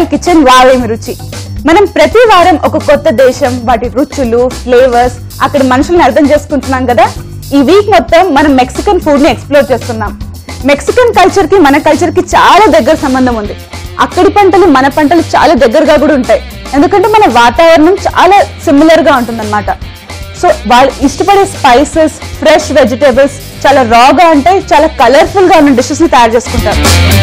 Style kitchen వావేమి రుచి మనం ప్రతి వారం ఒక కొత్త దేశం వాటి రుచులు ఫ్లేవర్స్ అక్కడ మనుషుల్ని అర్థం చేసుకుంటున్నాం కదా ఈ వీక్ మొత్తం మనం మెక్సికన్ ఫుడ్ ని ఎక్స్ప్లోర్ చేస్తున్నాం మెక్సికన్ కల్చర్ కి మన కల్చర్ కి చాలా దగ్గర సంబంధం ఉంది అక్కడి పంటలు మన పంటలు చాలా దగ్గరగా కూడా ఉంటాయి ఎందుకంటే మన వాతావరణం చాలా సిమిలర్ గా ఉంటుందన్నమాట సో వాళ్ళు ఇష్టపడే స్పైసెస్ ఫ్రెష్ వెజిటేబుల్స్ చాలా రాగా అంటే చాలా కలర్ఫుల్ గా ఉన్న డిషెస్ ని తయారు చేసుకుంటారు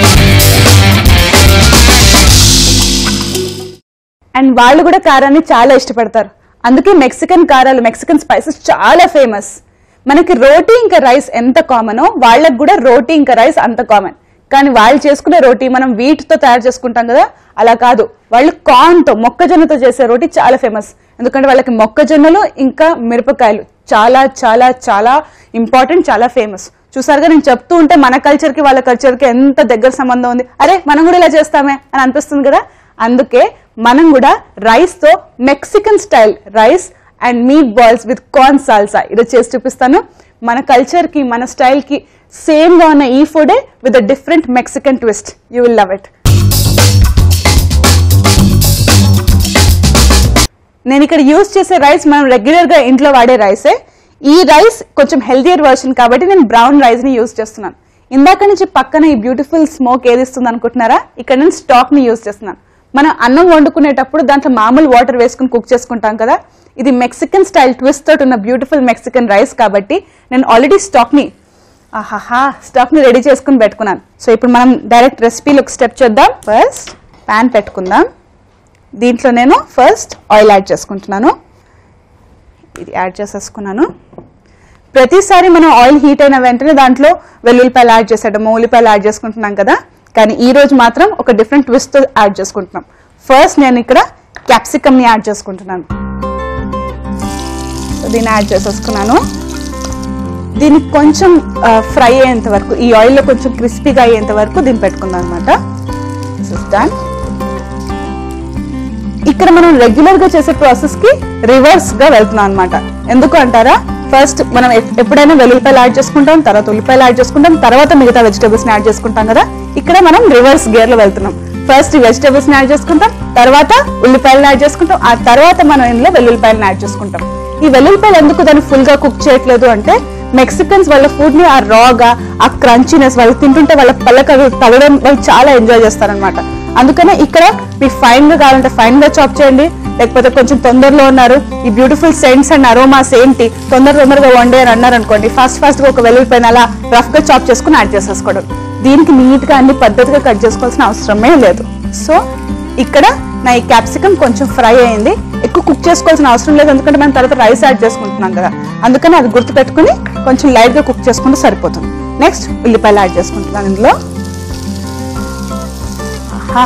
అండ్ వాళ్ళు కూడా కారాన్ని చాలా ఇష్టపడతారు అందుకే మెక్సికన్ కారాలు మెక్సికన్ స్పైసెస్ చాలా ఫేమస్ మనకి రోటీ ఇంకా రైస్ ఎంత కామనో వాళ్ళకి కూడా రోటీ ఇంకా రైస్ అంత కామన్ కానీ వాళ్ళు చేసుకునే రోటీ మనం వీటితో తయారు చేసుకుంటాం కదా అలా కాదు వాళ్ళు కార్న్ తో మొక్కజొన్నతో చేసే రోటీ చాలా ఫేమస్ ఎందుకంటే వాళ్ళకి మొక్కజొన్నలు ఇంకా మిరపకాయలు చాలా చాలా చాలా ఇంపార్టెంట్ చాలా ఫేమస్ చూసారుగా నేను చెప్తూ ఉంటే మన కల్చర్ కి వాళ్ళ కల్చర్ కి ఎంత దగ్గర సంబంధం ఉంది అరే మనం కూడా ఇలా చేస్తామే అని అనిపిస్తుంది కదా అందుకే మనం కూడా రైస్ తో Mexican style rice and meat balls with corn salsa ఈరోజు చేసి చూపిస్తాను మన కల్చర్ కి మన స్టైల్ కి సేమ్ గా ఉన్న ఈ ఫుడే with a different Mexican twist you will love it నేను ఇక్కడ యూస్ చేసే రైస్ మనం రెగ్యులర్ గా ఇంట్లో వాడే రైసే ఈ రైస్ కొంచెం హెల్దియర్ వర్షన్ కాబట్టి నేను బ్రౌన్ రైస్ ని యూస్ చేస్తున్నాను ఇందాక నుంచి పక్కన ఈ బ్యూటిఫుల్ స్మోక్ ఏది ఇస్తుంది అనుకుంటున్నారా ఇక్కడ నేను స్టాక్ ని యూస్ చేస్తున్నాను మనం అన్నం వండుకునేటప్పుడు దాంట్లో మామూలు వాటర్ వేసుకుని కుక్ చేసుకుంటాం కదా ఇది మెక్సికన్ స్టైల్ ట్విస్ట్ తోటి ఉన్న బ్యూటిఫుల్ మెక్సికన్ రైస్ కాబట్టి నేను ఆల్రెడీ స్టాక్ ని ఆహాహా స్టాక్ ని రెడీ చేసుకుని పెట్టుకున్నాను సో ఇప్పుడు మనం డైరెక్ట్ రెసిపీలో ఒక స్టెప్ చేద్దాం ఫస్ట్ ప్యాన్ పెట్టుకుందాం దీంట్లో నేను ఫస్ట్ ఆయిల్ యాడ్ చేసుకుంటున్నాను ఇది యాడ్ చేసేసుకున్నాను ప్రతిసారి మనం ఆయిల్ హీట్ అయిన వెంటనే దాంట్లో వెల్లుల్లిపాయలు యాడ్ చేసేటము ఉల్లిపాయలు యాడ్ చేసుకుంటున్నాం కదా కానీ ఈ రోజు మాత్రం ఒక డిఫరెంట్ ట్విస్ట్ యాడ్ చేసుకుంటున్నాం ఫస్ట్ నేను ఇక్కడ క్యాప్సికమ్ ని యాడ్ చేసుకుంటున్నాను సో దీన్ని యాడ్ చేసేసుకున్నాను దీనికి కొంచెం ఫ్రై అయ్యేంత వరకు ఈ ఆయిల్లో కొంచెం క్రిస్పీగా అయ్యేంత వరకు దీన్ని పెట్టుకుందాం అనమాట డన్ ఇక్కడ మనం రెగ్యులర్ గా చేసే ప్రాసెస్ కి రివర్స్ గా వెళ్తున్నాం అనమాట ఎందుకు అంటారా ఫస్ట్ మనం ఎప్- ఎప్పుడైనా వెల్లుల్లిపాయలు యాడ్ చేసుకుంటాం తర్వాత ఉల్లిపాయలు యాడ్ చేసుకుంటాం తర్వాత మిగతా వెజిటేబుల్స్ యాడ్ చేసుకుంటాం కదా ఇక్కడ మనం రివర్స్ గేర్ లో వెళ్తున్నాం ఫస్ట్ ఈ వెజిటేబుల్స్ యాడ్ చేసుకుంటాం తర్వాత ఉల్లిపాయలను యాడ్ చేసుకుంటాం ఆ తర్వాత మనం ఇందులో వెల్లుల్లిపాయలను యాడ్ చేసుకుంటాం ఈ వెల్లుల్లిపాయలు ఎందుకు దాన్ని ఫుల్ గా కుక్ చేయట్లేదు అంటే మెక్సికన్స్ వాళ్ళ ఫుడ్ ని ఆ రాగా ఆ క్రంచీనెస్ వాళ్ళు తింటుంటే వాళ్ళ పళ్ళకి అవి తగడం వాళ్ళు చాలా ఎంజాయ్ చేస్తారనమాట అందుకనే ఇక్కడ మీరు ఫైన్ గా కావాలంటే ఫైన్ గా చాప్ చేయండి లేకపోతే కొంచెం తొందరలో ఉన్నారు ఈ బ్యూటిఫుల్ సెంట్స్ అండ్ అరోమాస్ ఏంటి తొందర తొందరగా వండే అని అన్నారు అనుకోండి ఫాస్ట్ ఫాస్ట్ గా ఒక వెల్లుల్లిపైన అలా రఫ్ గా చాప్ చేసుకుని యాడ్ చేసేసుకోవడం దీనికి నీట్ గా అన్ని పద్ధతిగా కట్ చేసుకోవాల్సిన అవసరమే లేదు సో ఇక్కడ నా ఈ క్యాప్సికమ్ కొంచెం ఫ్రై అయింది ఎక్కువ కుక్ చేసుకోవాల్సిన అవసరం లేదు ఎందుకంటే మనం తర్వాత రైస్ యాడ్ చేసుకుంటున్నాం కదా అందుకని అది గుర్తు పెట్టుకుని కొంచెం లైట్ గా కుక్ చేసుకుంటే సరిపోతుంది నెక్స్ట్ ఉల్లిపాయలు యాడ్ చేసుకుంటున్నాను ఇందులో ఆహా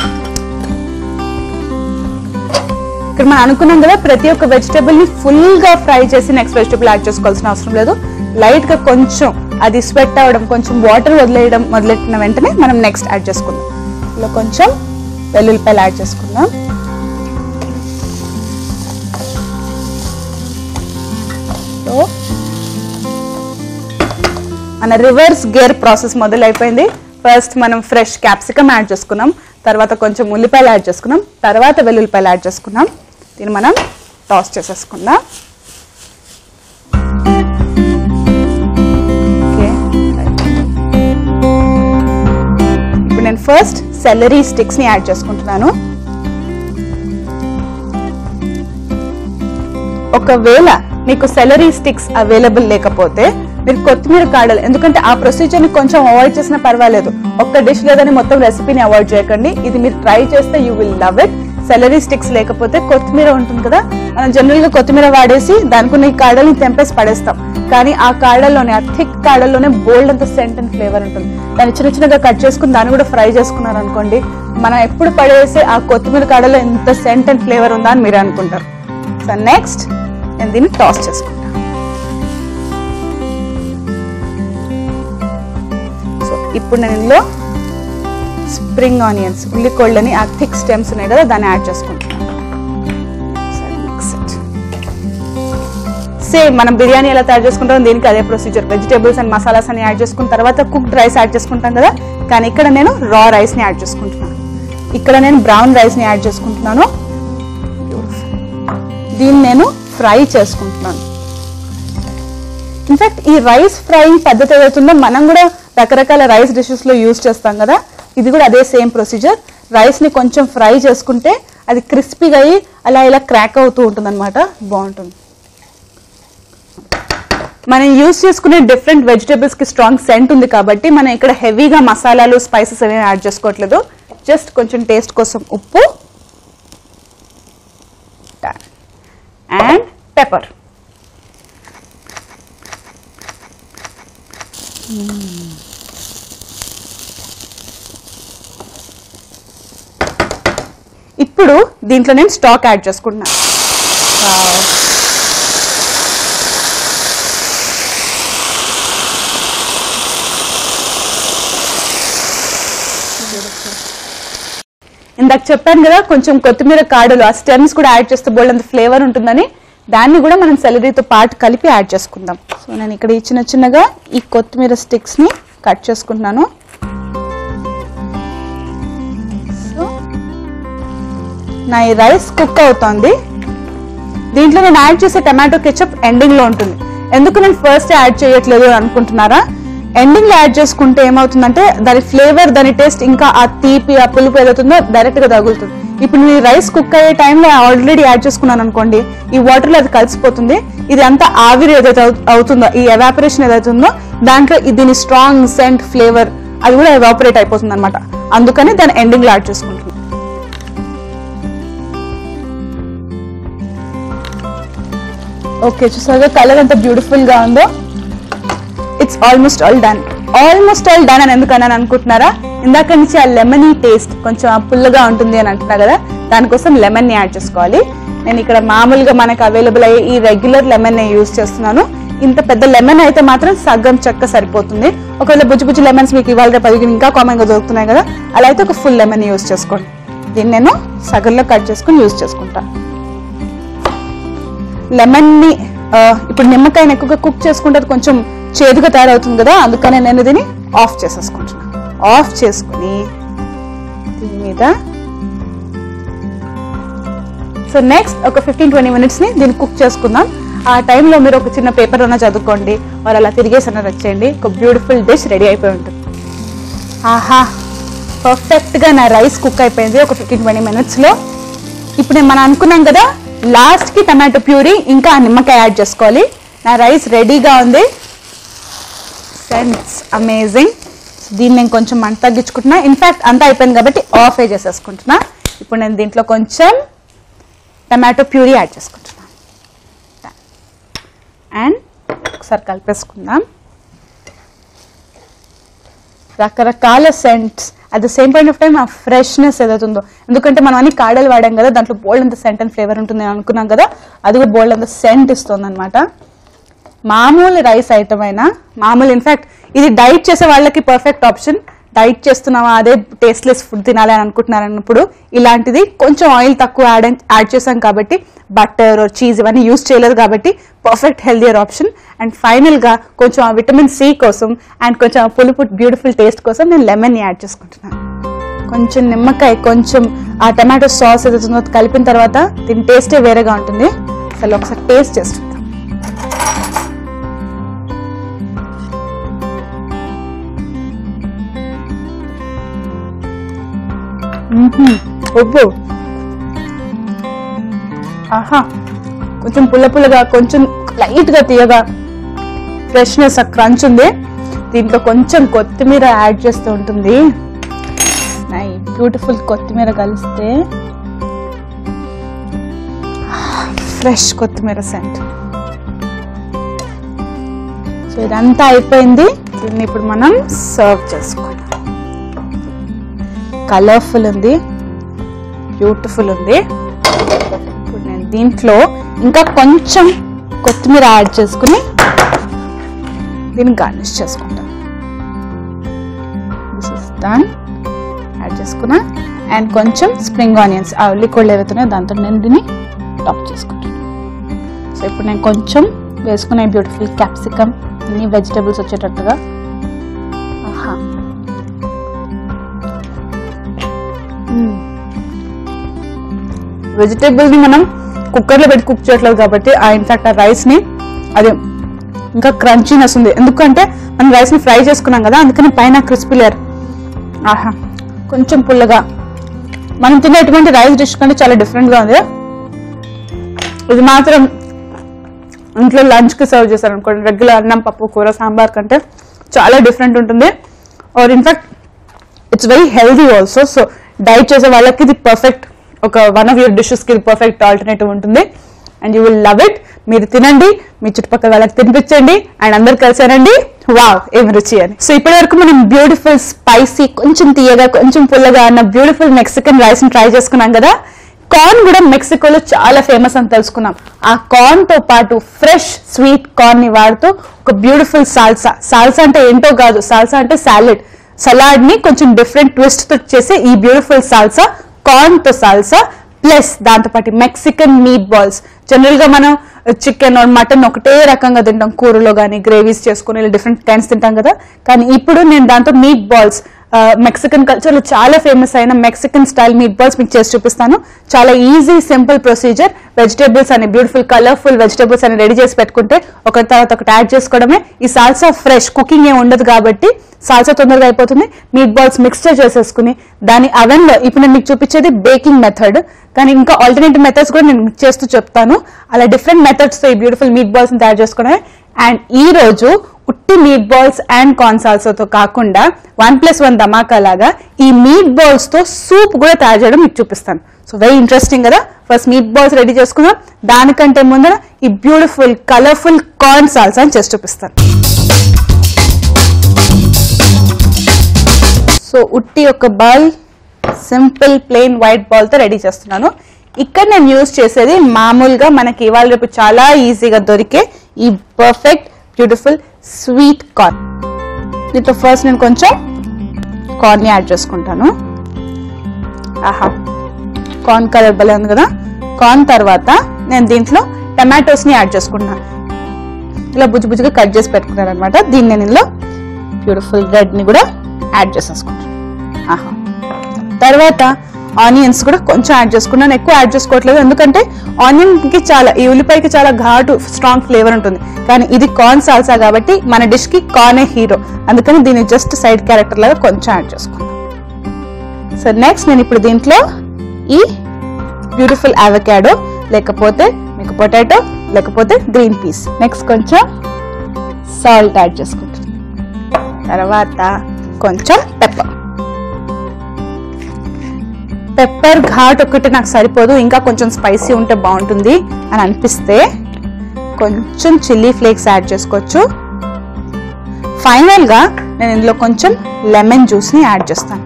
ఇక్కడ మనం అనుకున్నాం కదా ప్రతి ఒక్క వెజిటేబుల్ ని ఫుల్ గా ఫ్రై చేసి నెక్స్ట్ వెజిటేబుల్ యాడ్ చేసుకోవాల్సిన అవసరం లేదు లైట్ గా కొంచెం అది స్వెట్ అవ్వడం కొంచెం వాటర్ వదిలేయడం మొదలెట్టిన వెంటనే మనం నెక్స్ట్ యాడ్ చేసుకుందాం ఇలా కొంచెం వెల్లుల్లిపాయలు యాడ్ చేసుకుందాం సో మన రివర్స్ గేర్ ప్రాసెస్ మొదలైపోయింది ఫస్ట్ మనం ఫ్రెష్ క్యాప్సికమ్ యాడ్ చేసుకున్నాం తర్వాత కొంచెం ఉల్లిపాయలు యాడ్ చేసుకున్నాం తర్వాత వెల్లుల్లిపాయలు యాడ్ చేసుకున్నాం దీన్ని మనం టాస్ చేసేసుకుందాం ఓకే ఇప్పుడు నేను ఫస్ట్ సెలరీ స్టిక్స్ ని యాడ్ చేసుకుంటున్నాను ఒకవేళ మీకు సెలరీ స్టిక్స్ అవైలబుల్ లేకపోతే మీరు కొత్తిమీర కాడలు ఎందుకంటే ఆ ప్రొసీజర్ ని కొంచెం అవాయిడ్ చేసినా పర్వాలేదు ఒక్క డిష్ లేదని మొత్తం రెసిపీని అవాయిడ్ చేయకండి ఇది మీరు ట్రై చేస్తే you will love it celery sticks లేకపోతే కొత్తిమీర ఉంటుంది కదా మనం జనరల్ గా కొత్తిమీర వాడేసి దానికి ఉన్న ఈ కాడల్ని తెంపేసి పడేస్తాం కానీ ఆ కాడల్లోనే ఆ థిక్ కాడల్లోనే బోల్డ్ అంత సెంట్ అండ్ ఫ్లేవర్ ఉంటుంది దాన్ని చిన్న చిన్నగా కట్ చేసుకుని దాన్ని కూడా ఫ్రై చేసుకున్నారు అనుకోండి మనం ఎప్పుడు పడేసే ఆ కొత్తిమీర కాడలో ఎంత సెంట్ అండ్ ఫ్లేవర్ ఉందా అని మీరు అనుకుంటారు సో నెక్స్ట్ నేను దీన్ని టాస్ చేసుకుంటా సో ఇప్పుడు నేను ఇందులో స్ప్రింగ్ ఆనియన్స్ ఉల్లికోళ్ళని ఆ థిక్ స్టెమ్స్ ఉన్నాయి కదా దాన్ని యాడ్ చేసుకుంటున్నాను సేమ్ మనం బిర్యానీ ఎలా తయారు చేసుకుంటాం దీనికి అదే ప్రొసీజర్ వెజిటేబుల్స్ అండ్ మసాలాస్ అని యాడ్ చేసుకున్న తర్వాత కుక్డ్ రైస్ యాడ్ చేసుకుంటాం కదా కానీ ఇక్కడ నేను రా రైస్ ని యాడ్ చేసుకుంటున్నాను ఇక్కడ నేను బ్రౌన్ రైస్ని యాడ్ చేసుకుంటున్నాను దీన్ని నేను ఫ్రై చేసుకుంటున్నాను ఇన్ఫాక్ట్ ఈ రైస్ ఫ్రైయింగ్ పద్ధతి ఏదైతుందో మనం కూడా రకరకాల రైస్ డిషెస్ లో యూజ్ చేస్తాం కదా ఇది కూడా అదే సేమ్ ప్రొసీజర్ రైస్ ని కొంచెం ఫ్రై చేసుకుంటే అది క్రిస్పీగా అయ్యి అలా ఇలా క్రాక్ అవుతూ ఉంటుంది అనమాట బాగుంటుంది మనం యూజ్ చేసుకునే డిఫరెంట్ వెజిటేబుల్స్ కి స్ట్రాంగ్ సెంట్ ఉంది కాబట్టి మనం ఇక్కడ హెవీగా మసాలాలు స్పైసెస్ అవి యాడ్ చేసుకోవట్లేదు జస్ట్ కొంచెం టేస్ట్ కోసం ఉప్పు అండ్ పెప్పర్ ఇప్పుడు దీంట్లో నేను స్టాక్ యాడ్ చేసుకుంటున్నాను Wow. ఇందాక చెప్పాను కదా కొంచెం కొత్తిమీర కాడలు ఆ స్టెమ్స్ కూడా యాడ్ చేస్తే బోల్డ్ అంత ఫ్లేవర్ ఉంటుందని దాన్ని కూడా మనం సెలరీతో పాటు కలిపి యాడ్ చేసుకుందాం సో నేను ఇక్కడ ఈ చిన్న చిన్నగా ఈ కొత్తిమీర స్టిక్స్ ని కట్ చేసుకుంటున్నాను సో నా ఈ రైస్ కుక్ అవుతోంది దీంట్లో నేను యాడ్ చేసే టమాటో కెచప్ ఎండింగ్ లో ఉంటుంది ఎందుకు నేను ఫస్ట్ యాడ్ చేయట్లేదు అని అనుకుంటున్నారా ఎండింగ్ లో యాడ్ చేసుకుంటే ఏమవుతుందంటే దాని ఫ్లేవర్ దాని టేస్ట్ ఇంకా ఆ తీపి ఆ పులుపు ఏదవుతుందో డైరెక్ట్ గా తగులుతుంది ఇప్పుడు నేను రైస్ కుక్ అయ్యే టైంలో ఆల్రెడీ యాడ్ చేసుకున్నాను అనుకోండి ఈ వాటర్ లో అది కలిసిపోతుంది ఇది అంతా ఆవిరి ఏదైతే అవు- అవుతుందో ఈ ఎవాపరేషన్ ఏదైతే ఉందో దాంట్లో ఈ దీని స్ట్రాంగ్ సెంట్ ఫ్లేవర్ అది కూడా ఎవాపరేట్ అయిపోతుంది అనమాట అందుకని దాన్ని ఎండింగ్ లో యాడ్ చేసుకుంటున్నాను ఓకే చూసారుగా కలర్ ఎంత బ్యూటిఫుల్ గా ఉందో it's almost all done almost all done అని ఎందుకని అనుకుంటున్నారా ఇందాక నుంచి ఆ లెమనీ టేస్ట్ కొంచెం ఆ పుల్లగా ఉంటుంది అని అంటున్నా కదా దానికోసం లెమన్ ని యాడ్ చేసుకోవాలి నేను ఇక్కడ మామూలుగా మనకు అవైలబుల్ అయ్యే ఈ రెగ్యులర్ లెమన్ ని యూజ్ చేస్తున్నాను ఇంత పెద్ద లెమన్ అయితే మాత్రం సగం చెక్క సరిపోతుంది ఒకవేళ బుజ్జి బుజ్జి లెమన్స్ మీకు ఇవాళ రేపు పదికి ఇంకా కామన్ గా దొరుకుతున్నాయి కదా అలా అయితే ఒక ఫుల్ లెమన్ యూజ్ చేసుకోండి దీన్ని నేను సగంలో కట్ చేసుకుని యూజ్ చేసుకుంటాను లెమన్ ని ఆ, ఇప్పుడు నిమ్మకాయని ఎక్కువగా కుక్ చేసుకుంటే అది కొంచెం చేదుగా తయారవుతుంది కదా అందుకనే నేను దీన్ని ఆఫ్ చేసేసుకుంటున్నాను ఆఫ్ చేసుకుని దీని మీద సో నెక్స్ట్ ఒక ఫిఫ్టీన్ ట్వంటీ మినిట్స్ ని దీన్ని కుక్ చేసుకుందాం ఆ టైంలో మీరు ఒక చిన్న పేపర్ అన్న చదువుకోండి వాళ్ళు అలా తిరిగేసి అన్న వచ్చేయండి ఒక బ్యూటిఫుల్ డిష్ రెడీ అయిపోయి ఉంటుంది ఆహా పర్ఫెక్ట్ గా నా రైస్ కుక్ అయిపోయింది ఒక ఫిఫ్టీన్ ట్వంటీ మినిట్స్ లో ఇప్పుడు నేను మనం అనుకున్నాం కదా లాస్ట్ కి టమాటో ప్యూరీ ఇంకా ఆ నిమ్మకాయ యాడ్ చేసుకోవాలి నా రైస్ రెడీగా ఉంది సెన్స్ అమేజింగ్ దీన్ని నేను కొంచెం మంట తగ్గించుకుంటున్నా ఇన్ఫాక్ట్ అంతా అయిపోయింది కాబట్టి ఆఫ్ చేసేసుకుంటున్నా ఇప్పుడు నేను దీంట్లో కొంచెం టమాటో ప్యూరీ యాడ్ చేసుకుంటున్నాను అండ్ ఒకసారి కలిపేసుకుందాం రకరకాల scents at the same point of time ఆ ఫ్రెష్నెస్ ఏదైతుందో ఎందుకంటే మనం అన్ని కాడలు వాడాం కదా దాంట్లో బోల్డ్ అంత సెంట్ అండ్ ఫ్లేవర్ ఉంటుంది అని అనుకున్నాం కదా అది కూడా బోల్డ్ అంత సెంట్ ఇస్తుంది అనమాట మామూలు రైస్ ఐటమ్ అయినా మామూలు ఇన్ఫాక్ట్ ఇది డైట్ చేసే వాళ్ళకి పర్ఫెక్ట్ ఆప్షన్ డైట్ చేస్తున్నామా అదే టేస్ట్లెస్ ఫుడ్ తినాలి అని అనుకుంటున్నారు అన్నప్పుడు ఇలాంటిది కొంచెం ఆయిల్ తక్కువ యాడ్ యాడ్ చేసాం కాబట్టి బటర్ చీజ్ ఇవన్నీ యూస్ చేయలేదు కాబట్టి perfect healthier option and final గా కొంచెం ఆ విటమిన్ సి కోసం అండ్ కొంచెం ఆ పులుపు బ్యూటిఫుల్ టేస్ట్ కోసం నేను లెమన్ యాడ్ చేసుకుంటున్నాను కొంచెం నిమ్మకాయ కొంచెం ఆ టమాటో సాస్ ఏదైతుందో అది కలిపిన తర్వాత దీని టేస్టే వేరేగా ఉంటుంది అసలు ఒకసారి టేస్ట్ చేస్తుంటాం ఉప్పు ఆహా కొంచెం పుల్ల పుల్లగా కొంచెం లైట్ గా తీయగా ఫ్రెష్నెస్ ఆ క్రంచ్ ఉంది దీంట్లో కొంచెం కొత్తిమీర యాడ్ చేస్తూ ఉంటుంది నా బ్యూటిఫుల్ కొత్తిమీర కలిస్తే ఫ్రెష్ కొత్తిమీర సెంట్ సో ఇదంతా అయిపోయింది దీన్ని ఇప్పుడు మనం సర్వ్ చేసుకుందాం కలర్ఫుల్ ఉంది బ్యూటిఫుల్ ఉంది ఇప్పుడు నేను దీంట్లో ఇంకా కొంచెం కొత్తిమీర యాడ్ చేసుకుని దీన్ని గార్నిష్ చేసుకుంటాను దిస్ ఇస్ డన్ యాడ్ చేసుకున్నా అండ్ కొంచెం స్ప్రింగ్ ఆనియన్స్ ఆ ఉల్లికోళ్ళు ఏవైతున్నాయో దాంతో నేను దీన్ని టాప్ చేసుకుంటాను సో ఇప్పుడు నేను కొంచెం వేసుకునే బ్యూటిఫుల్ క్యాప్సికమ్ అన్ని వెజిటబుల్స్ వచ్చేటట్టుగా ఆహా మ్మ్. వెజిటేబుల్ ని మనం కుక్కర్ లో పెట్టి కుక్ చేయట్లేదు కాబట్టి ఆ ఇన్ఫాక్ట్ ఆ రైస్ ని అది ఇంకా క్రంచీనెస్ ఉంది ఎందుకంటే మనం రైస్ ని ఫ్రై చేసుకున్నాం కదా అందుకని పైన క్రిస్పీ లేయర్ ఆహా కొంచెం పుల్లగా మనం తినేటువంటి రైస్ డిష్ కంటే చాలా డిఫరెంట్ గా ఉంది ఇది మాత్రం ఇంట్లో లంచ్ కి సర్వ్ చేశారు అనుకోండి రెగ్యులర్ అన్నం పప్పు కూర సాంబార్ కంటే చాలా డిఫరెంట్ ఉంటుంది or in fact it's very healthy also so diet చేసే వాళ్ళకి ఇది పర్ఫెక్ట్ ఒక వన్ ఆఫ్ యూర్ డిషెస్ కి పర్ఫెక్ట్ ఆల్టర్నేటివ్ ఉంటుంది and you will love it మీరు తినండి మీ చుట్టుపక్కల వాళ్ళకి తినిపించండి అండ్ అందరు కలిసారండి వావ్ ఏం రుచి అని సో ఇప్పటి వరకు మనం బ్యూటిఫుల్ స్పైసీ కొంచెం తీయగా కొంచెం పుల్లగా అన్న బ్యూటిఫుల్ మెక్సికన్ రైస్ ని ట్రై చేసుకున్నాం కదా కార్న్ కూడా మెక్సికోలో చాలా ఫేమస్ అని తెలుసుకున్నాం ఆ కార్న్ తో పాటు ఫ్రెష్ స్వీట్ కార్న్ ని వాడుతూ ఒక బ్యూటిఫుల్ సాల్సా సాల్సా అంటే ఏంటో కాదు సాల్సా అంటే సాలెడ్ సలాడ్ ని కొంచెం డిఫరెంట్ ట్విస్ట్ తో చేసే ఈ బ్యూటిఫుల్ సాల్సా కార్న్ తో సాల్సా ప్లస్ దాంతో పాటు మెక్సికన్ మీట్ బాల్స్ జనరల్ గా మనం చికెన్ మటన్ ఒకటే రకంగా తింటాం కూరలో కానీ గ్రేవీస్ చేసుకుని ఇలా డిఫరెంట్ కైండ్స్ తింటాం కదా కానీ ఇప్పుడు నేను దాంతో మీట్ బాల్స్ మెక్సికన్ కల్చర్ లో చాలా ఫేమస్ అయిన మెక్సికన్ స్టైల్ మీట్ బాల్స్ మీకు చేసి చూపిస్తాను చాలా ఈజీ సింపుల్ ప్రొసీజర్ వెజిటేబుల్స్ అని బ్యూటిఫుల్ కలర్ఫుల్ వెజిటేబుల్స్ అని రెడీ చేసి పెట్టుకుంటే ఒకటి తర్వాత ఒకటి యాడ్ చేసుకోవడమే ఈ సాల్సా ఫ్రెష్ కుకింగ్ ఏం ఉండదు కాబట్టి సాల్సా తొందరగా అయిపోతుంది మీట్ బాల్స్ మిక్స్చర్ చేసేసుకుని దాని అవెన్ లో ఇప్పుడు నేను మీకు చూపించేది బేకింగ్ మెథడ్ కానీ ఇంకా ఆల్టర్నేటివ్ మెథడ్స్ కూడా నేను మీకు చేస్తూ చెప్తాను అలా డిఫరెంట్ మెథడ్స్ తో ఈ బ్యూటిఫుల్ మీట్ బాల్స్ తయారు చేసుకోవడమే అండ్ ఈ రోజు ఉట్టి మీట్ బాల్స్ అండ్ కార్న్ సాల్సాతో కాకుండా వన్ ప్లస్ వన్ ధమాకా లాగా ఈ మీట్ బాల్స్ తో సూప్ కూడా తయారు చేయడం మీకు చూపిస్తాను సో వెరీ ఇంట్రెస్టింగ్ కదా ఫస్ట్ మీట్ బాల్స్ రెడీ చేసుకుందాం దానికంటే ముందర ఈ బ్యూటిఫుల్ కలర్ఫుల్ కార్న్ సాల్సా అని చేసి చూపిస్తాను సో ఉట్టి ఒక ball simple plain white ball తో రెడీ చేస్తున్నాను ఇక్కడ నేను యూజ్ చేసేది మామూలుగా మనకి ఇవాళ రేపు చాలా ఈజీగా దొరికే ఈ పర్ఫెక్ట్ బ్యూటిఫుల్ స్వీట్ కార్న్ దీంట్లో ఫస్ట్ నేను కొంచెం కార్న్ ని యాడ్ చేసుకుంటాను ఆహా కార్న్ కలర్ భలే ఉంది కదా కార్న్ తర్వాత నేను దీంట్లో టమాటోస్ ని యాడ్ చేసుకుంటున్నాను ఇలా బుజ్జి బుజ్జిగా కట్ చేసి పెట్టుకున్నాను అనమాట దీన్ని నేను ఇందులో బ్యూటిఫుల్ రెడ్ ని కూడా యాడ్ చేసేసుకుంటాను ఆహా తర్వాత ఆనియన్స్ కూడా కొంచెం యాడ్ చేసుకున్నాను ఎక్కువ యాడ్ చేసుకోవట్లేదు ఎందుకంటే ఆనియన్ కి చాలా ఈ ఉల్లిపాయకి చాలా ఘాటు స్ట్రాంగ్ ఫ్లేవర్ ఉంటుంది కానీ ఇది కార్న్ సాల్సా కాబట్టి మన డిష్ కి కార్నే హీరో అందుకని దీన్ని జస్ట్ సైడ్ క్యారెక్టర్ లాగా కొంచెం యాడ్ చేసుకున్నాను సో నెక్స్ట్ నేను ఇప్పుడు దీంట్లో ఈ బ్యూటిఫుల్ అవకాడో లేకపోతే మీకు పొటాటో లేకపోతే గ్రీన్ పీస్ నెక్స్ట్ కొంచెం సాల్ట్ యాడ్ చేసుకుంటాను తర్వాత కొంచెం పెప్పర్ పెప్పర్ ఘాట్ ఒకటి నాకు సరిపోదు ఇంకా కొంచెం స్పైసీ ఉంటే బాగుంటుంది అని అనిపిస్తే కొంచెం చిల్లీ ఫ్లేక్స్ యాడ్ చేసుకోవచ్చు ఫైనల్ గా నేను ఇందులో కొంచెం లెమన్ జ్యూస్ ని యాడ్ చేస్తాను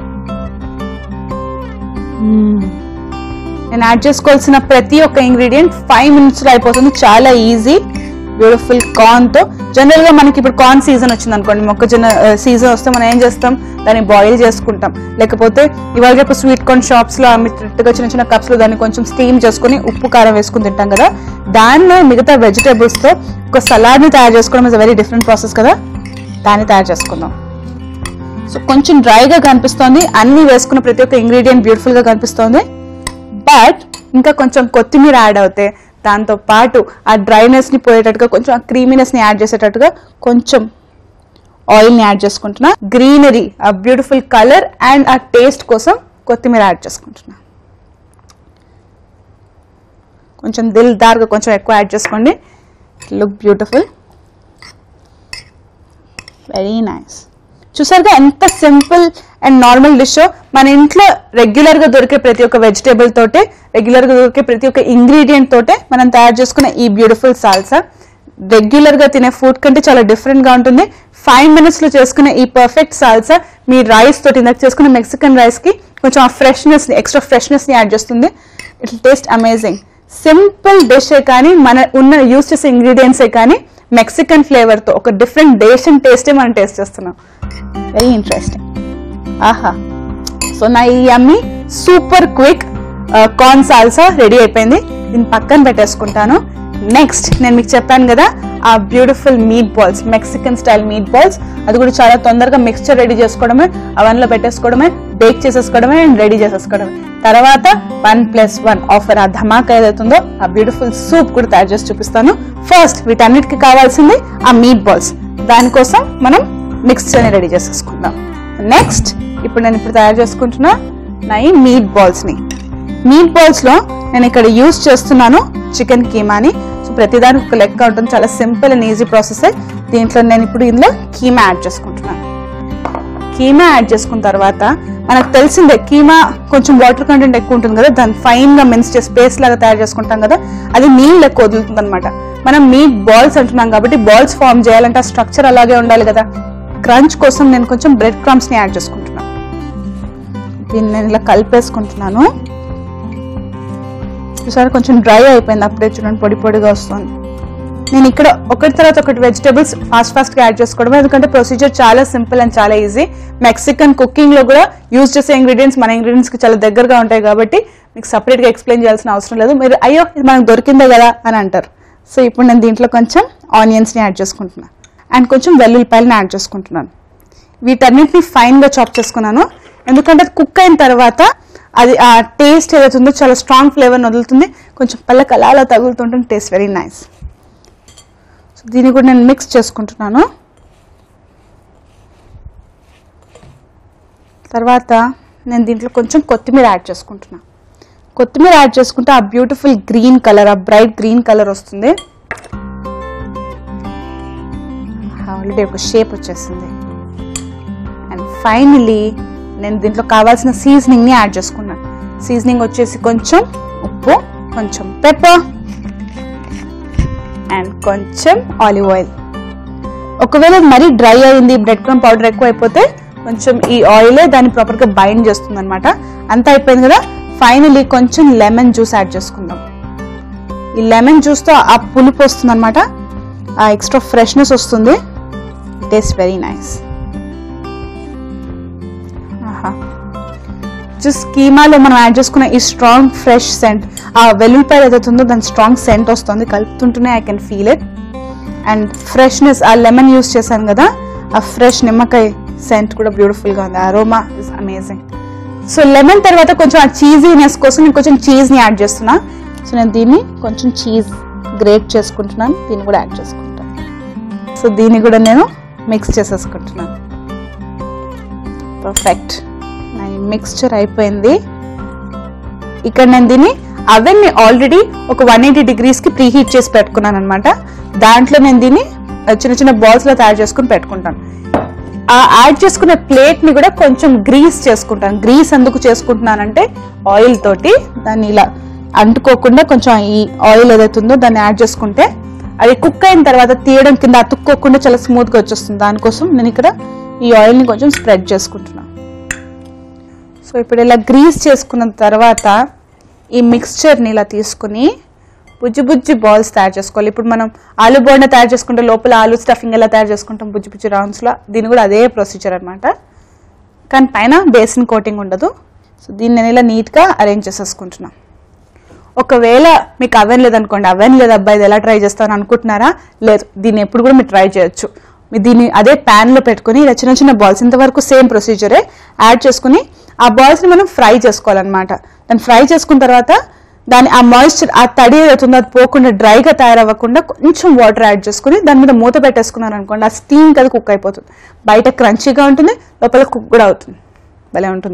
మ్మ్. నేను యాడ్ చేసుకోవాల్సిన ప్రతి ఒక్క ఇంగ్రీడియంట్ ఫైవ్ మినిట్స్ లో అయిపోతుంది చాలా ఈజీ బ్యూటిఫుల్ కార్న్ తో జనరల్ గా మనకి ఇప్పుడు కార్న్ సీజన్ వచ్చింది అనుకోండి మొక్కజొన్న సీజన్ వస్తే మనం ఏం చేస్తాం దాన్ని బాయిల్ చేసుకుంటాం లేకపోతే ఇవాళ రేపు స్వీట్ కార్న్ షాప్స్ లో అమ్మేటట్టుగా చిన్న చిన్న కప్స్ లో దాన్ని కొంచెం స్టీమ్ చేసుకుని ఉప్పు కారం వేసుకుని తింటాం కదా దానిలో మిగతా వెజిటేబుల్స్ తో ఒక సలాడ్ ని తయారు చేసుకోవడం ఇస్ వెరీ డిఫరెంట్ ప్రాసెస్ కదా దాన్ని తయారు చేసుకుందాం సో కొంచెం డ్రైగా కనిపిస్తోంది అన్ని వేసుకున్న ప్రతి ఒక్క ఇంగ్రీడియంట్ బ్యూటిఫుల్ గా కనిపిస్తోంది బట్ ఇంకా కొంచెం కొత్తిమీర యాడ్ అవుతే దాంతో పాటు ఆ డ్రైనెస్ ని పోయేటట్టుగా కొంచెం ఆ క్రీమీనెస్ ని యాడ్ చేసేటట్టుగా కొంచెం ఆయిల్ ని యాడ్ చేసుకుంటున్నా గ్రీనరీ ఆ బ్యూటిఫుల్ కలర్ అండ్ ఆ టేస్ట్ కోసం కొత్తిమీర యాడ్ చేసుకుంటున్నా కొంచెం దిల్ దార్గా కొంచెం ఎక్కువ యాడ్ చేసుకోండి లుక్ బ్యూటిఫుల్ వెరీ నైస్ చూసారుగా ఎంత సింపుల్ అండ్ నార్మల్ డిష్ మన ఇంట్లో రెగ్యులర్ గా దొరికే ప్రతి ఒక్క వెజిటేబుల్ తోటే రెగ్యులర్ గా దొరికే ప్రతి ఒక్క ఇంగ్రీడియంట్ తోటే మనం తయారు చేసుకున్న ఈ బ్యూటిఫుల్ సాల్సా రెగ్యులర్ గా తినే ఫుడ్ కంటే చాలా డిఫరెంట్ గా ఉంటుంది ఫైవ్ మినిట్స్ లో చేసుకునే ఈ పర్ఫెక్ట్ సాల్సా మీ రైస్ తోటి ఇందాక చేసుకున్న మెక్సికన్ రైస్ కి కొంచెం ఆ ఫ్రెష్నెస్ ని ఎక్స్ట్రా ఫ్రెష్నెస్ ని యాడ్ చేస్తుంది it taste amazing simple dish కానీ మన ఉన్న యూస్ చేసే ఇంగ్రీడియంట్సే కానీ మెక్సికన్ ఫ్లేవర్ తో ఒక డిఫరెంట్ డేషన్ టేస్టే మనం టేస్ట్ చేస్తున్నాం వెరీ ఇంట్రెస్టింగ్ ఆహా సో నా ఈ అమ్మి super quick corn salsa ready అయిపోయింది దీన్ని పక్కన పెట్టేసుకుంటాను నెక్స్ట్ నేను మీకు చెప్పాను కదా ఆ beautiful meat balls Mexican style meat balls అది కూడా చాలా తొందరగా మిక్స్చర్ రెడీ చేసుకోవడమే అవన్లో పెట్టేసుకోవడమే బేక్ చేసేసుకోవడమే అండ్ రెడీ చేసేసుకోవడమే తర్వాత వన్ ప్లస్ వన్ ఆఫర్ ఆ ధమాకా ఏదైతుందో ఆ బ్యూటిఫుల్ సూప్ కూడా తయారు చేసి చూపిస్తాను ఫస్ట్ వీటన్నిటికి కావాల్సింది ఆ మీట్ బాల్స్ దానికోసం మనం మిక్స్చర్ని రెడీ చేసేసుకుందాం నెక్స్ట్ ఇప్పుడు నేను ఇప్పుడు తయారు చేసుకుంటున్నా నా ఈ మీట్ బాల్స్ని మీట్ బాల్స్ లో నేను ఇక్కడ యూస్ చేస్తున్నాను చికెన్ కీమాని సో ప్రతిదానికి ఒక లెక్క ఉంటుంది చాలా సింపుల్ అండ్ ఈజీ ప్రాసెస్ దీంట్లో నేను ఇప్పుడు ఇందులో కీమా యాడ్ చేసుకుంటున్నాను కీమా యాడ్ చేసుకున్న తర్వాత మనకు తెలిసిందే కీమా కొంచెం వాటర్ కంటెంట్ ఎక్కువ ఉంటుంది కదా దాన్ని ఫైన్ గా మిన్స్ చేసి పేస్ట్ లాగా తయారు చేసుకుంటాం కదా అది నీళ్ళు ఎక్కువ వదులుతుంది అనమాట మనం మీట్ బాల్స్ అంటున్నాం కాబట్టి బాల్స్ ఫామ్ చేయాలంటే ఆ స్ట్రక్చర్ అలాగే ఉండాలి కదా క్రంచ్ కోసం నేను కొంచెం బ్రెడ్ క్రమ్స్ ని యాడ్ చేసుకుంటున్నాను దీన్ని నేను ఇలా కలిపేసుకుంటున్నాను చూసారు కొంచెం డ్రై అయిపోయింది అప్పుడే చూడండి పొడి పొడిగా వస్తుంది నేను ఇక్కడ ఒకటి తర్వాత ఒకటి వెజిటేబుల్స్ ఫాస్ట్ ఫాస్ట్ గా యాడ్ చేసుకోవడం ఎందుకంటే ప్రొసీజర్ చాలా సింపుల్ అండ్ చాలా ఈజీ మెక్సికన్ కుకింగ్ లో కూడా యూజ్ చేసే ఇంగ్రీడియంట్స్ మన ఇంగ్రీడియంట్స్ కి చాలా దగ్గరగా ఉంటాయి కాబట్టి మీకు సపరేట్ గా ఎక్స్ప్లెయిన్ చేయాల్సిన అవసరం లేదు మీరు అయ్యో ఇది మనకు దొరికిందే కదా అని అంటారు సో ఇప్పుడు నేను దీంట్లో కొంచెం ఆనియన్స్ ని యాడ్ చేసుకుంటున్నాను అండ్ కొంచెం వెల్లుల్లిపాయలని యాడ్ చేసుకుంటున్నాను వీటన్నిటిని ఫైన్ గా చాప్ చేసుకున్నాను ఎందుకంటే అది కుక్ అయిన తర్వాత అది ఆ టేస్ట్ ఏదైతే ఉందో చాలా స్ట్రాంగ్ ఫ్లేవర్ వదులుతుంది కొంచెం పళ్ళకి అలా అలా తగులుతుంటుంది టేస్ట్ వెరీ నైస్ సో దీన్ని కూడా నేను మిక్స్ చేసుకుంటున్నాను తర్వాత నేను దీంట్లో కొంచెం కొత్తిమీర యాడ్ చేసుకుంటున్నాను కొత్తిమీర యాడ్ చేసుకుంటే ఆ బ్యూటిఫుల్ గ్రీన్ కలర్ ఆ బ్రైట్ గ్రీన్ కలర్ వస్తుంది ఆల్రెడీ ఒక షేప్ వచ్చేసింది అండ్ ఫైనలీ నేను దీంట్లో కావాల్సిన సీజనింగ్ని యాడ్ చేసుకున్నాను సీజనింగ్ వచ్చేసి కొంచెం ఉప్పు కొంచెం పెప్పర్ అండ్ కొంచెం ఆలివ్ ఆయిల్ ఒకవేళ మరీ డ్రై అయింది బ్రెడ్ క్రమ్ పౌడర్ ఎక్కువ అయిపోతే కొంచెం ఈ ఆయిలే దాన్ని ప్రాపర్గా బైండ్ చేస్తుంది అనమాట అంతా అయిపోయింది కదా ఫైనలీ కొంచెం లెమన్ జ్యూస్ యాడ్ చేసుకుందాం ఈ లెమన్ జ్యూస్తో ఆ పులుపు వస్తుంది అనమాట ఆ ఎక్స్ట్రా ఫ్రెష్నెస్ వస్తుంది టేస్ట్ వెరీ నైస్ జస్ట్ కీమాలో మనం యాడ్ చేసుకున్న ఈ స్ట్రాంగ్ ఫ్రెష్ సెంట్ ఆ వెల్లుల్లిపాయలు ఏదైతే ఉందో దాని స్ట్రాంగ్ సెంట్ వస్తుంది కలుపుతుంటేనే I can feel it and freshness ఆ లెమన్ యూస్ చేశాను కదా ఆ ఫ్రెష్ నిమ్మకాయ సెంట్ కూడా బ్యూటిఫుల్గా ఉంది aroma is amazing so lemon తర్వాత కొంచెం ఆ చీజీనెస్ కోసం నేను కొంచెం చీజ్ని యాడ్ చేస్తున్నా సో నేను దీన్ని కొంచెం చీజ్ గ్రేట్ చేసుకుంటున్నాను దీన్ని కూడా యాడ్ చేసుకుంటాను సో దీన్ని కూడా నేను మిక్స్ చేసేసుకుంటున్నాను పర్ఫెక్ట్ నా మిక్స్చర్ అయిపోయింది ఇక్కడ నేను దీన్ని అవెన్ని ఆల్రెడీ ఒక వన్ ఎయిటీ డిగ్రీస్కి ప్రీ హీట్ చేసి పెట్టుకున్నాను అనమాట దాంట్లో నేను దీన్ని ఆ, చిన్న చిన్న బాల్స్లో తయారు చేసుకుని పెట్టుకుంటాను ఆ యాడ్ చేసుకున్న ప్లేట్ని కూడా కొంచెం గ్రీస్ చేసుకుంటాను గ్రీస్ ఎందుకు చేసుకుంటున్నానంటే ఆయిల్ తోటి దాన్ని ఇలా అంటుకోకుండా కొంచెం ఈ ఆయిల్ ఏదైతే ఉందో దాన్ని యాడ్ చేసుకుంటే అది కుక్ అయిన తర్వాత తీయడం కింద అతుక్కోకుండా చాలా స్మూత్గా వచ్చేస్తుంది దానికోసం నేను ఇక్కడ ఈ ఆయిల్ని కొంచెం స్ప్రెడ్ చేసుకుంటున్నాను సో ఇప్పుడు ఇలా గ్రీస్ చేసుకున్న తర్వాత ఈ మిక్స్చర్ని ఇలా తీసుకుని బుజ్జి బుజ్జి బాల్స్ తయారు చేసుకోవాలి ఇప్పుడు మనం ఆలు బోండా తయారు చేసుకుంటే లోపల ఆలు స్టఫింగ్ ఎలా తయారు చేసుకుంటాం బుజ్జి బుజ్జి రౌండ్స్లో దీని కూడా అదే ప్రొసీజర్ అనమాట కానీ పైన బేసిన్ కోటింగ్ ఉండదు సో దీన్ని నేను ఇలా నీట్గా అరేంజ్ చేసేసుకుంటున్నాను ఒకవేళ మీకు అవెన్ లేదనుకోండి అవెన్ లేదు అబ్బాయి ఇది ఎలా ట్రై చేస్తామని అనుకుంటున్నారా లేదు దీన్ని ఎప్పుడు కూడా మీరు ట్రై చేయొచ్చు మీరు దీన్ని అదే ప్యాన్లో పెట్టుకుని ఇలా చిన్న చిన్న బాల్స్ ఇంతవరకు సేమ్ ప్రొసీజరే యాడ్ చేసుకుని ఆ బాల్స్ని మనం ఫ్రై చేసుకోవాలన్నమాట దాన్ని ఫ్రై చేసుకున్న తర్వాత దాని ఆ మాయిశ్చర్ ఆ తడి ఏదైతుందో అది పోకుండా డ్రైగా తయారవ్వకుండా కొంచెం వాటర్ యాడ్ చేసుకుని దాని మీద మూత పెట్టేసుకున్నారు అనుకోండి ఆ స్టీమ్ అది కుక్ అయిపోతుంది బయట క్రంచీగా ఉంటుంది లోపల కుక్ కూడా అవుతుంది భలే ఉంటుంది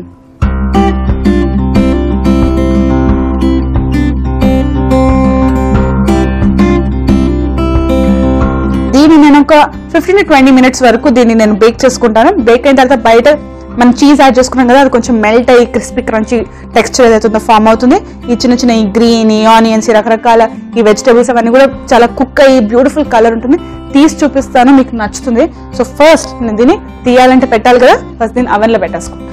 దీన్ని నేను ఒక ఫిఫ్టీన్ టు ట్వంటీ మినిట్స్ వరకు దీన్ని నేను బేక్ చేసుకుంటాను బేక్ అయిన తర్వాత బయట మనం చీజ్ యాడ్ చేసుకున్నాం కదా అది కొంచెం మెల్ట్ అయ్యి క్రిస్పీ క్రంచీ టెక్స్చర్ ఏదైతే ఉందో ఫామ్ అవుతుంది ఈ చిన్న చిన్న ఈ గ్రీన్ ఈ ఆనియన్స్ ఈ రకరకాల ఈ వెజిటేబుల్స్ అవన్నీ కూడా చాలా కుక్ అయ్యి బ్యూటిఫుల్ కలర్ ఉంటుంది తీసి చూపిస్తాను మీకు నచ్చుతుంది సో ఫస్ట్ నేను దీన్ని తీయాలంటే పెట్టాలి కదా ఫస్ట్ దీన్ని అవెన్లో పెట్టేసుకుంటాను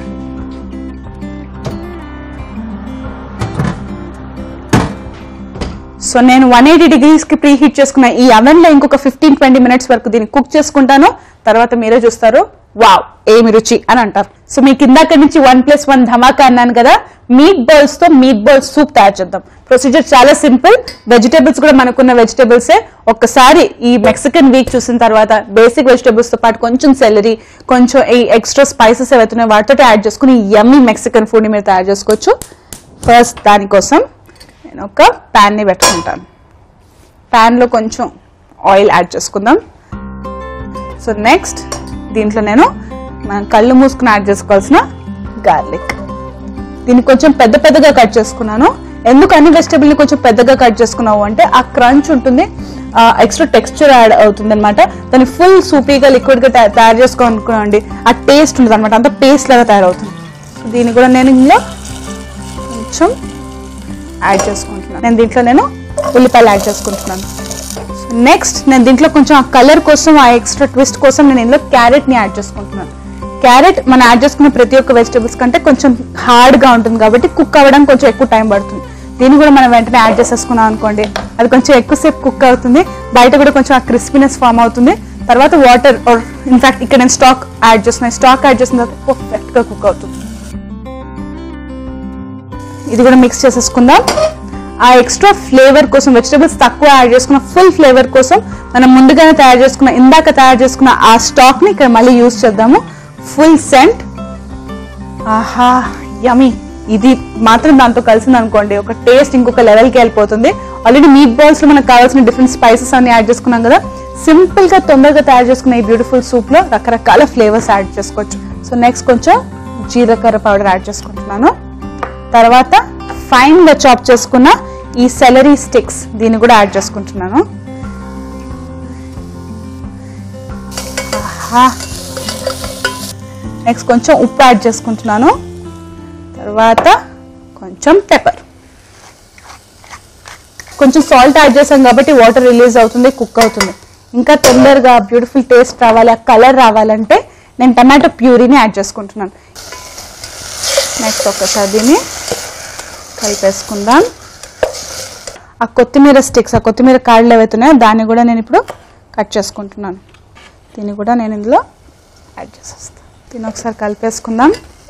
సో నేను వన్ ఎయిటీ డిగ్రీస్ కి ప్రీ హీట్ చేసుకున్న ఈ అవెన్ లో ఇంకొక ఫిఫ్టీన్ ట్వంటీ మినిట్స్ వరకు దీన్ని కుక్ చేసుకుంటాను తర్వాత మీరే చూస్తారు వావ్ ఏమి రుచి అని అంటారు సో మీకు ఇందాక నుంచి వన్ ప్లస్ వన్ ధమాకా అన్నాను కదా మీట్ బాల్స్ తో మీట్ బాల్స్ సూప్ తయారు చేద్దాం ప్రొసీజర్ చాలా సింపుల్ వెజిటేబుల్స్ కూడా మనకున్న వెజిటేబుల్సే ఒక్కసారి ఈ మెక్సికన్ వీక్ చూసిన తర్వాత బేసిక్ వెజిటేబుల్స్ తో పాటు కొంచెం సెలరీ కొంచెం ఈ ఎక్స్ట్రా స్పైసెస్ ఏవైతున్నాయో వాటితో యాడ్ చేసుకుని యమ్మీ మెక్సికన్ ఫుడ్ ని మీరు తయారు చేసుకోవచ్చు ఫస్ట్ దానికోసం నేను ఒక ప్యాన్ ని పెట్టుకుంటాను ప్యాన్ లో కొంచెం ఆయిల్ యాడ్ చేసుకుందాం సో నెక్స్ట్ దీంట్లో నేను మనం కళ్ళు మూసుకుని యాడ్ చేసుకోవాల్సిన గార్లిక్ దీన్ని కొంచెం పెద్ద పెద్దగా కట్ చేసుకున్నాను ఎందుకు అన్ని వెజిటబుల్ ని కొంచెం పెద్దగా కట్ చేసుకున్నావు అంటే ఆ క్రంచ్ ఉంటుంది ఎక్స్ట్రా టెక్స్చర్ యాడ్ అవుతుంది అనమాట దాన్ని ఫుల్ సూపీగా లిక్విడ్ గా తయా- తయారు చేసుకోనుకోండి ఆ టేస్ట్ ఉంటుంది అనమాట అంత పేస్ట్ లాగా తయారవుతుంది సో దీన్ని కూడా నేను ఇందులో కొంచెం యాడ్ చేసుకుంటున్నాను నేను దీంట్లో నేను ఉల్లిపాయలు యాడ్ చేసుకుంటున్నాను నెక్స్ట్ నేను దీంట్లో కొంచెం ఆ కలర్ కోసం ఆ ఎక్స్ట్రా ట్విస్ట్ కోసం నేను ఇందులో క్యారెట్ ని యాడ్ చేసుకుంటున్నాను క్యారెట్ మనం యాడ్ చేసుకున్న ప్రతి ఒక్క వెజిటబుల్స్ కంటే కొంచెం హార్డ్ గా ఉంటుంది కాబట్టి కుక్ అవ్వడానికి కొంచెం ఎక్కువ టైం పడుతుంది దీన్ని కూడా మనం వెంటనే యాడ్ చేసేసుకున్నాం అనుకోండి అది కొంచెం ఎక్కువసేపు కుక్ అవుతుంది బయట కూడా కొంచెం ఆ క్రిస్పీనెస్ ఫామ్ అవుతుంది తర్వాత వాటర్ ఆర్ ఇన్ఫాక్ట్ ఇక్కడ నేను స్టాక్ యాడ్ చేస్తున్నాను స్టాక్ యాడ్ చేసిన తర్వాత పర్ఫెక్ట్ గా కుక్ అవుతుంది ఇది కూడా మిక్స్ చేసేసుకుందాం ఆ ఎక్స్ట్రా ఫ్లేవర్ కోసం వెజిటబుల్స్ తక్కువ యాడ్ చేసుకున్న ఫుల్ ఫ్లేవర్ కోసం మనం ముందుగానే తయారు చేసుకున్న ఇందాక తయారు చేసుకున్న ఆ స్టాక్ ని ఇక్కడ మళ్ళీ యూజ్ చేద్దాము ఫుల్ సెంట్ ఆహా యమీ ఇది మాత్రం దాంతో కలిసింది అనుకోండి ఒక టేస్ట్ ఇంకొక లెవెల్కి వెళ్ళిపోతుంది ఆల్రెడీ మీట్ బాల్స్ లో మనకు కావాల్సిన డిఫరెంట్ స్పైసెస్ అన్ని యాడ్ చేసుకున్నాం కదా సింపుల్ గా తొందరగా తయారు చేసుకున్న ఈ బ్యూటిఫుల్ సూప్ లో రకరకాల ఫ్లేవర్స్ యాడ్ చేసుకోవచ్చు సో నెక్స్ట్ కొంచెం జీలకర్ర పౌడర్ యాడ్ చేసుకుంటున్నాను తర్వాత ఫైన్ గా చాప్ చేసుకున్న ఈ సెలరీ స్టిక్స్ దీన్ని కూడా యాడ్ చేసుకుంటున్నాను ఆహా నెక్స్ట్ కొంచెం ఉప్పు యాడ్ చేసుకుంటున్నాను తర్వాత కొంచెం పెప్పర్ కొంచెం సాల్ట్ యాడ్ చేసాం కాబట్టి వాటర్ రిలీజ్ అవుతుంది కుక్ అవుతుంది ఇంకా తొందరగా బ్యూటిఫుల్ టేస్ట్ రావాలి ఆ కలర్ రావాలంటే నేను టమాటో ప్యూరీని యాడ్ చేసుకుంటున్నాను నెక్స్ట్ ఒక్కసారి దీన్ని కలిపేసుకుందాం ఆ కొత్తిమీర స్టిక్స్ ఆ కొత్తిమీర కాళ్ళు ఏవైతున్నాయో దాన్ని కూడా నేను ఇప్పుడు కట్ చేసుకుంటున్నాను దీన్ని కూడా నేను ఇందులో యాడ్ చేసేస్తాను దీన్ని ఒకసారి కలిపేసుకుందాం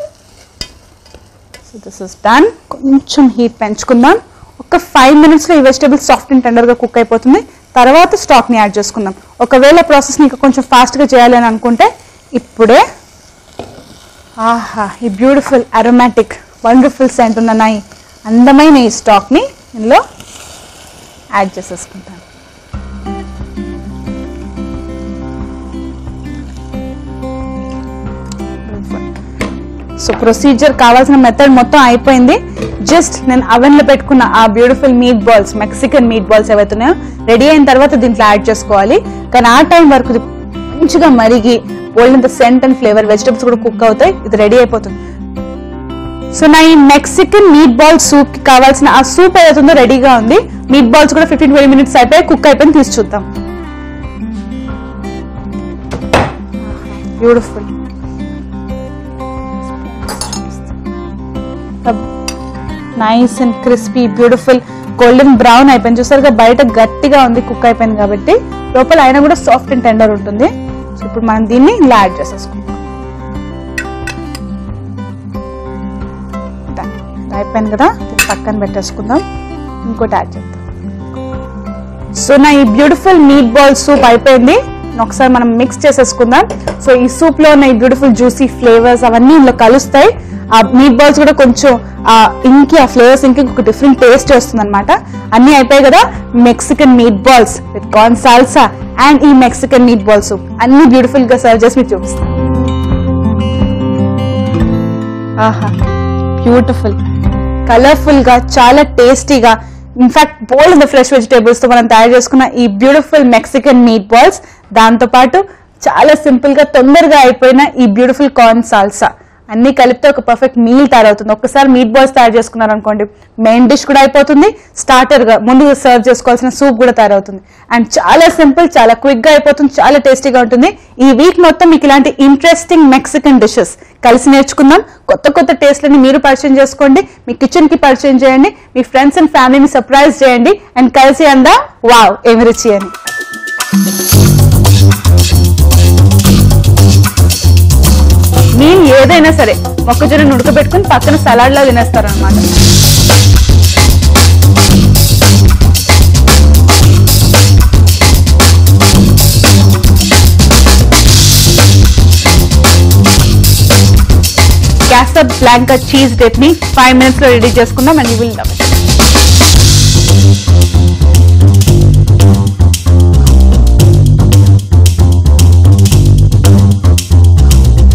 సో దిస్ ఇస్ డన్ కొంచెం హీట్ పెంచుకుందాం ఒక ఫైవ్ మినిట్స్లో ఈ వెజిటేబుల్ సాఫ్ట్ అండ్ టెండర్గా కుక్ అయిపోతుంది తర్వాత స్టాక్ని యాడ్ చేసుకుందాం ఒకవేళ ప్రాసెస్ని ఇంకా కొంచెం ఫాస్ట్గా చేయాలి అని అనుకుంటే ఇప్పుడే ఆహా ఈ బ్యూటిఫుల్ అరోమాటిక్ వండర్ఫుల్ సెంట్ ఉన్న ఈ అందమైన ఈ స్టాక్ని ఇందులో యాడ్ చేసేసుకుంటాను సో ప్రొసీజర్ కావాల్సిన మెథడ్ మొత్తం అయిపోయింది జస్ట్ నేను అవెన్ లో పెట్టుకున్న ఆ beautiful meat balls Mexican meat balls ఏవైతున్నాయో రెడీ అయిన తర్వాత దీంట్లో యాడ్ చేసుకోవాలి కానీ ఆ టైం వరకు ఇది మంచిగా మరిగి old scent and flavour vegetables కూడా కుక్ అవుతాయి ఇది రెడీ అయిపోతుంది సో నా ఈ మెక్సికన్ మీట్ బాల్ సూప్ కి కావాల్సిన ఆ సూప్ ఏదైతుందో రెడీగా ఉంది మీట్ బాల్స్ కూడా ఫిఫ్టీన్ ట్వంటీ మినిట్స్ అయిపోయి కుక్ అయిపోయి తీసి చూద్దాం beautiful nice and crispy beautiful golden brown అయిపోయింది చూసారుగా బయట గట్టిగా ఉంది కుక్ అయిపోయింది కాబట్టి లోపల అయినా కూడా సాఫ్ట్ అండ్ టెండర్ ఉంటుంది సో ఇప్పుడు మనం దీన్ని ఇలా యాడ్ చేసేసుకుంటాం Done. ఇది అయిపోయింది కదా దీన్ని పక్కన పెట్టేసుకుందాం ఇంకోటి యాడ్ చేద్దాం సో నా ఈ బ్యూటిఫుల్ మీట్ బాల్ సూప్ అయిపోయింది ఒకసారి మనం మిక్స్ చేసేసుకుందాం సో ఈ సూప్ లో ఉన్న ఈ బ్యూటిఫుల్ జ్యూసీ ఫ్లేవర్స్ అవన్నీ ఇందులో కలుస్తాయి ఆ మీట్ బాల్స్ కూడా కొంచెం ఆ ఇంకి ఆ ఫ్లేవర్స్ ఇంకి ఒక డిఫరెంట్ టేస్ట్ వస్తుంది అనమాట అన్ని అయిపోయాయి కదా Mexican meat balls with corn salsa and ఈ మెక్సికన్ మీట్ బాల్ సూప్ అన్ని బ్యూటిఫుల్ గా సర్వ్ చేసి మీకు చూపిస్తాను ఆహా బ్యూటిఫుల్ కలర్ఫుల్ గా చాలా టేస్టీగా in fact bold the fresh vegetables తో మనం తయారు చేసుకున్న ఈ బ్యూటిఫుల్ మెక్సికన్ మీట్ బాల్స్ దాంతో పాటు చాలా సింపుల్ గా తొందరగా అయిపోయిన ఈ బ్యూటిఫుల్ కార్న్ సాల్సా అన్ని కలిపితే ఒక పర్ఫెక్ట్ మీల్ తయారవుతుంది ఒక్కసారి మీట్ బాల్స్ తయారు చేసుకున్నారు అనుకోండి మెయిన్ డిష్ కూడా అయిపోతుంది స్టార్టర్ గా ముందు సర్వ్ చేసుకోవాల్సిన సూప్ కూడా తయారవుతుంది అండ్ చాలా సింపుల్ చాలా క్విక్ గా అయిపోతుంది చాలా టేస్టీగా ఉంటుంది ఈ వీక్ మొత్తం మీకు ఇలాంటి ఇంట్రెస్టింగ్ మెక్సికన్ డిషెస్ కలిసి నేర్చుకుందాం కొత్త కొత్త టేస్ట్లని మీరు పరిచయం చేసుకోండి మీ కిచెన్ కి పరిచయం చేయండి మీ ఫ్రెండ్స్ అండ్ ఫ్యామిలీని సర్ప్రైజ్ చేయండి అండ్ కలిసి అందా వావ్ ఏమి రుచి అని మీల్ ఏ ఏదైనా సరే మొక్కజొన్న ఉడకబెట్టుకుని పక్కన సలాడ్ లా తినేస్తారు అనమాట క్యాసర్ బ్లాంకా చీజ్ డెట్ ని ఫైవ్ మినిట్స్ లో రెడీ చేసుకుందాం అండ్ యూ విల్ లవ్